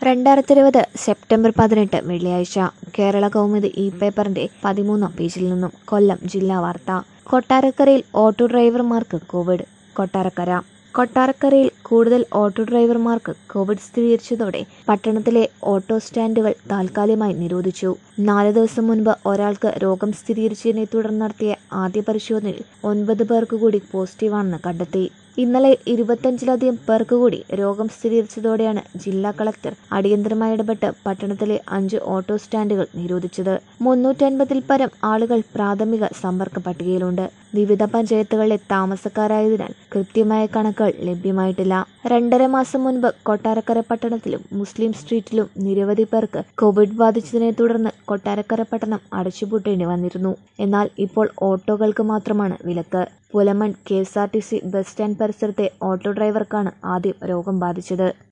രണ്ടായിരത്തി ഇരുപത് സെപ്റ്റംബർ പതിനെട്ട് വെള്ളിയാഴ്ച കേരള കൗമുദി ഇ പേപ്പറിന്റെ പതിമൂന്നാം പേജിൽ നിന്നും കൊല്ലം ജില്ലാ വാർത്ത കൊട്ടാരക്കരയിൽ ഓട്ടോ ഡ്രൈവർമാർക്ക് കോവിഡ് കൊട്ടാരക്കര കൊട്ടാരക്കരയിൽ കൂടുതൽ ഓട്ടോ ഡ്രൈവർമാർക്ക് കോവിഡ് സ്ഥിരീകരിച്ചതോടെ പട്ടണത്തിലെ ഓട്ടോ സ്റ്റാൻഡുകൾ താൽക്കാലികമായി നിരോധിച്ചു നാല് ദിവസം മുൻപ് ഒരാൾക്ക് രോഗം സ്ഥിരീകരിച്ചതിനെ തുടർന്ന് നടത്തിയ ആദ്യ പരിശോധനയിൽ ഒൻപത് പേർക്ക് കൂടി പോസിറ്റീവാണെന്ന് കണ്ടെത്തി ഇന്നലെ ഇരുപത്തഞ്ചിലധികം പേർക്ക് കൂടി രോഗം സ്ഥിരീകരിച്ചതോടെയാണ് ജില്ലാ കളക്ടർ അടിയന്തരമായി ഇടപെട്ട് പട്ടണത്തിലെ അഞ്ച് ഓട്ടോ സ്റ്റാൻഡുകൾ നിരോധിച്ചത് മുന്നൂറ്റൻപതിൽ പരം ആളുകൾ പ്രാഥമിക സമ്പർക്ക പട്ടികയിലുണ്ട് വിവിധ പഞ്ചായത്തുകളിലെ താമസക്കാരായതിനാൽ കൃത്യമായ കണക്കുകൾ ലഭ്യമായിട്ടില്ല രണ്ടര മാസം മുൻപ് കൊട്ടാരക്കര പട്ടണത്തിലും മുസ്ലിം സ്ട്രീറ്റിലും നിരവധി പേർക്ക് കോവിഡ് ബാധിച്ചതിനെ തുടർന്ന് കൊട്ടാരക്കര പട്ടണം അടച്ചുപൂട്ടേണ്ടി വന്നിരുന്നു എന്നാൽ ഇപ്പോൾ ഓട്ടോകൾക്ക് മാത്രമാണ് വിലക്ക് Pulamon K S R T C bus stand പരിസരത്തെ ഓട്ടോ ഡ്രൈവർക്കാണ് ആദ്യം രോഗം ബാധിച്ചത്